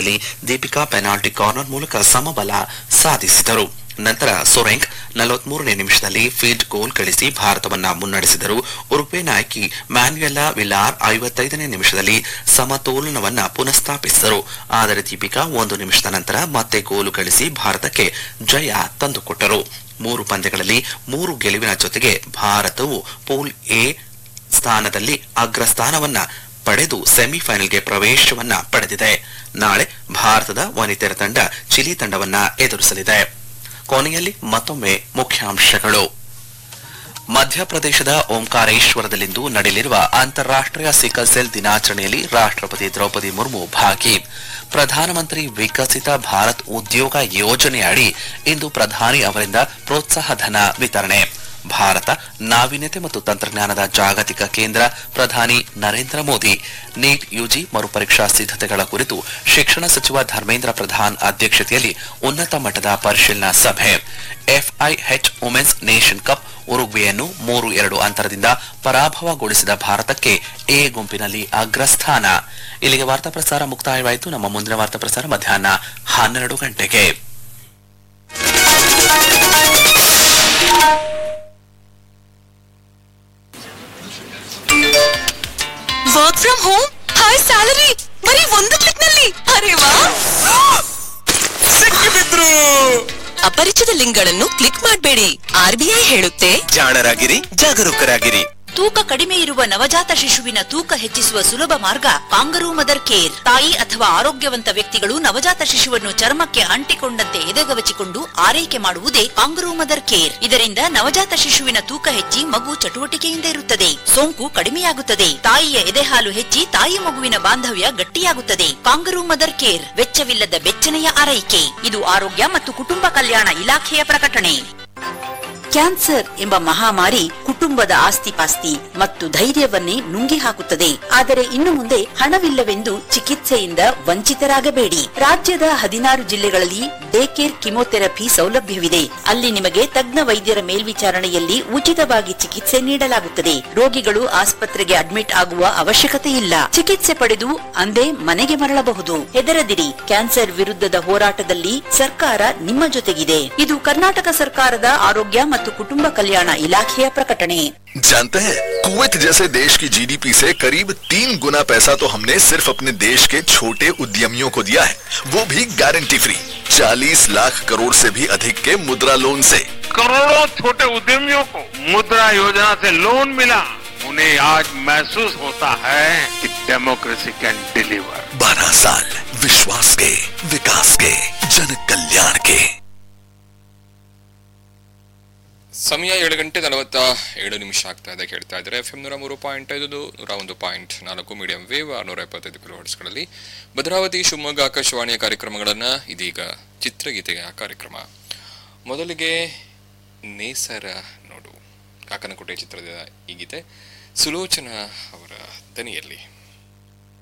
ನಿಮಿಷದಲ್ಲಿ Deepika penalty corner ಮೂಲಕ ಸಮಬಲ ಸಾಧಿಸಿದರು ನಂತರ ಸೊರೆಂಗ್ ನಲವತ್ಮೂರನೇ ನಿಮಿಷದಲ್ಲಿ ಫೀಲ್ಡ್ ಗೋಲ್ ಗಳಿಸಿ ಭಾರತವನ್ನ ಮುನ್ನಡೆಸಿದರು ಉರುಪೆ ನಾಯಕಿ ಮ್ಯಾನ್ಯುಯೆಲಾ ವಿಲಾರ್ ಐವತ್ತೈದನೇ ನಿಮಿಷದಲ್ಲಿ ಸಮತೋಲನವನ್ನ ಪುನಃಸ್ಥಾಪಿಸಿದರು ಆದರೆ ದೀಪಿಕಾ ಒಂದು ನಿಮಿಷದ ನಂತರ ಮತ್ತೆ ಗೋಲು ಗಳಿಸಿ ಭಾರತಕ್ಕೆ ಜಯ ತಂದುಕೊಟ್ಟರು ಮೂರು ಪಂದ್ಯಗಳಲ್ಲಿ ಮೂರು ಗೆಲುವಿನ ಜೊತೆಗೆ ಭಾರತವು ಪೂಲ್ ಎ ಸ್ಥಾನದಲ್ಲಿ ಅಗ್ರಸ್ಥಾನವನ್ನ ಪಡೆದು ಸೆಮಿಫೈನಲ್ಗೆ ಪ್ರವೇಶವನ್ನ ಪಡೆದಿದೆ ನಾಳೆ ಭಾರತದ ವನಿತೆಯರ ತಂಡ ಚಿಲಿ ತಂಡವನ್ನ ಎದುರಿಸಲಿದೆ ಕೊನೆಯಲ್ಲಿ ಮತ್ತೊಮ್ಮೆ ಮುಖ್ಯಾಂಶಗಳು ಮಧ್ಯಪ್ರದೇಶದ ಓಂಕಾರೇಶ್ವರದಲ್ಲಿಂದು ನಡೆಯಲಿರುವ ಅಂತಾರಾಷ್ಟ್ರೀಯ ಸಿಕಲ್ ಸೆಲ್ ದಿನಾಚರಣೆಯಲ್ಲಿ ರಾಷ್ಟ್ರಪತಿ ದ್ರೌಪದಿ ಮುರ್ಮು ಭಾಗಿ ಪ್ರಧಾನಮಂತ್ರಿ ವಿಕಸಿತ ಭಾರತ್ ಉದ್ಯೋಗ ಯೋಜನೆಯಡಿ ಇಂದು ಪ್ರಧಾನಿ ಅವರಿಂದ ಪ್ರೋತ್ಸಾಹ ಧನ ವಿತರಣೆ ಭಾರತ ನಾವೀನ್ಯತೆ ಮತ್ತು ತಂತ್ರಜ್ಞಾನದ ಜಾಗತಿಕ ಕೇಂದ್ರ ಪ್ರಧಾನಿ ನರೇಂದ್ರ ಮೋದಿ ನೀಟ್ ಯುಜಿ ಮರುಪರೀಕ್ಷಾ ಸಿದ್ಧತೆಗಳ ಕುರಿತು ಶಿಕ್ಷಣ ಸಚಿವ ಧರ್ಮೇಂದ್ರ ಪ್ರಧಾನ್ ಅಧ್ಯಕ್ಷತೆಯಲ್ಲಿ ಉನ್ನತ ಮಟ್ಟದ ಪರಿಶೀಲನಾ ಸಭೆ ಎಫ್ಐಎಚ್ ವುಮೆನ್ಸ್ ನೇಷನ್ ಕಪ್ ಉರುಗ್ವೆಯನ್ನು ಮೂರು ಎರಡು ಅಂತರದಿಂದ ಪರಾಭವಗೊಳಿಸಿದ ಭಾರತಕ್ಕೆ ಎ ಗುಂಪಿನಲ್ಲಿ ಅಗ್ರಸ್ಥಾನ ಇಲ್ಲಿಗೆ ವಾರ್ತಾ ಪ್ರಸಾರ ಮುಕ್ತಾಯವಾಯಿತು ನಮ್ಮ ಮುಂದಿನ ವಾರ್ತಾ ಪ್ರಸಾರ ಮಧ್ಯಾಹ್ನ ಹನ್ನೆರಡು ಗಂಟೆಗೆ work from home high salary ಬರೀ ಒಂದು ಕ್ಲಿಕ್ ನಲ್ಲಿ ಅರೆ ವಾ ಸಿಕ್ಕಿಬಿದ್ರು ಅಪರಿಚಿತ ಲಿಂಕ್ಗಳನ್ನು ಕ್ಲಿಕ್ ಮಾಡಬೇಡಿ ಆರ್ಬಿಐ ಹೇಳುತ್ತೆ ಜಾಣರಾಗಿರಿ ಜಾಗರೂಕರಾಗಿರಿ ತೂಕ ಕಡಿಮೆ ಇರುವ ನವಜಾತ ಶಿಶುವಿನ ತೂಕ ಹೆಚ್ಚಿಸುವ ಸುಲಭ ಮಾರ್ಗ ಕಾಂಗರೂ ಮದರ್ ಕೇರ್ ತಾಯಿ ಅಥವಾ ಆರೋಗ್ಯವಂತ ವ್ಯಕ್ತಿಗಳು ನವಜಾತ ಶಿಶುವನ್ನು ಚರ್ಮಕ್ಕೆ ಅಂಟಿಕೊಂಡಂತೆ ಎದೆಗವಚಿಕೊಂಡು ಆರೈಕೆ ಮಾಡುವುದೇ ಕಾಂಗರೂ ಮದರ್ ಕೇರ್ ಇದರಿಂದ ನವಜಾತ ಶಿಶುವಿನ ತೂಕ ಹೆಚ್ಚಿ ಮಗು ಚಟುವಟಿಕೆಯಿಂದ ಇರುತ್ತದೆ ಸೋಂಕು ಕಡಿಮೆಯಾಗುತ್ತದೆ ತಾಯಿಯ ಎದೆಹಾಲು ಹೆಚ್ಚಿ ತಾಯಿ ಮಗುವಿನ ಬಾಂಧವ್ಯ ಗಟ್ಟಿಯಾಗುತ್ತದೆ ಕಾಂಗರೂ ಮದರ್ ಕೇರ್ ವೆಚ್ಚವಿಲ್ಲದ ಬೆಚ್ಚನೆಯ ಆರೈಕೆ ಇದು ಆರೋಗ್ಯ ಮತ್ತು ಕುಟುಂಬ ಕಲ್ಯಾಣ ಇಲಾಖೆಯ ಪ್ರಕಟಣೆ ಕ್ಯಾನ್ಸರ್ ಎಂಬ ಮಹಾಮಾರಿ ಕುಟುಂಬದ ಆಸ್ತಿಪಾಸ್ತಿ ಮತ್ತು ಧೈರ್ಯವನ್ನೇ ನುಂಗಿ ಹಾಕುತ್ತದೆ ಆದರೆ ಇನ್ನು ಮುಂದೆ ಹಣವಿಲ್ಲವೆಂದು ಚಿಕಿತ್ಸೆಯಿಂದ ವಂಚಿತರಾಗಬೇಡಿ ರಾಜ್ಯದ ಹದಿನಾರು ಜಿಲ್ಲೆಗಳಲ್ಲಿ ಡೇ ಕೇರ್ ಕಿಮೋಥೆರಪಿ ಸೌಲಭ್ಯವಿದೆ ಅಲ್ಲಿ ನಿಮಗೆ ತಜ್ಞ ವೈದ್ಯರ ಮೇಲ್ವಿಚಾರಣೆಯಲ್ಲಿ ಉಚಿತವಾಗಿ ಚಿಕಿತ್ಸೆ ನೀಡಲಾಗುತ್ತದೆ ರೋಗಿಗಳು ಆಸ್ಪತ್ರೆಗೆ ಅಡ್ಮಿಟ್ ಆಗುವ ಅವಶ್ಯಕತೆ ಇಲ್ಲ ಚಿಕಿತ್ಸೆ ಪಡೆದು ಅಂದೇ ಮನೆಗೆ ಮರಳಬಹುದು ಹೆದರದಿರಿ ಕ್ಯಾನ್ಸರ್ ವಿರುದ್ಧದ ಹೋರಾಟದಲ್ಲಿ ಸರ್ಕಾರ ನಿಮ್ಮ ಜೊತೆಗಿದೆ ಇದು ಕರ್ನಾಟಕ ಸರ್ಕಾರದ ಆರೋಗ್ಯ ಮತ್ತು ಕುಟುಂಬ ಕಲ್ಯಾಣ ಇಲಾಖೆಯ ಪ್ರಕಟಣೆ जानते हैं कुवैत जैसे देश की जीडीपी से करीब तीन गुना पैसा तो हमने सिर्फ अपने देश के छोटे उद्यमियों को दिया है वो भी गारंटी फ्री 40 लाख करोड़ से भी अधिक के मुद्रा लोन से करोड़ों छोटे उद्यमियों को मुद्रा योजना से लोन मिला उन्हें आज महसूस होता है कि डेमोक्रेसी कैन डिलीवर 12 साल विश्वास के विकास के जन कल्याण के ಸಮಯ ಏಳು ಗಂಟೆ ನಲವತ್ತ ಏಳು ನಿಮಿಷ ಆಗ್ತಾ ಇದೆ ಕೇಳ್ತಾ ಇದ್ದಾರೆ ಎಫ್ ಎಂ ನೂರ ಮೂರು ಪಾಯಿಂಟ್ ಐದು ನೂರ ಒಂದು ಪಾಯಿಂಟ್ ನಾಲ್ಕು ಮೀಡಿಯಂ ವೇವ್ ಆರ್ನೂರ ಎಪ್ಪತ್ತೈದು ಕಿಲೋಹರ್ಟ್ಸ್ಗಳಲ್ಲಿ ಭದ್ರಾವತಿ ಶಿವಮೊಗ್ಗ ಆಕಾಶವಾಣಿಯ ಕಾರ್ಯಕ್ರಮಗಳನ್ನು ಇದೀಗ ಚಿತ್ರಗೀತೆಯ ಕಾರ್ಯಕ್ರಮ ಮೊದಲಿಗೆ ನೇಸರ ನೋಡು ಕಾಕನಕೋಟೆ ಚಿತ್ರದ ಈ ಗೀತೆ ಸುಲೋಚನಾ ಅವರ ದನಿಯಲ್ಲಿ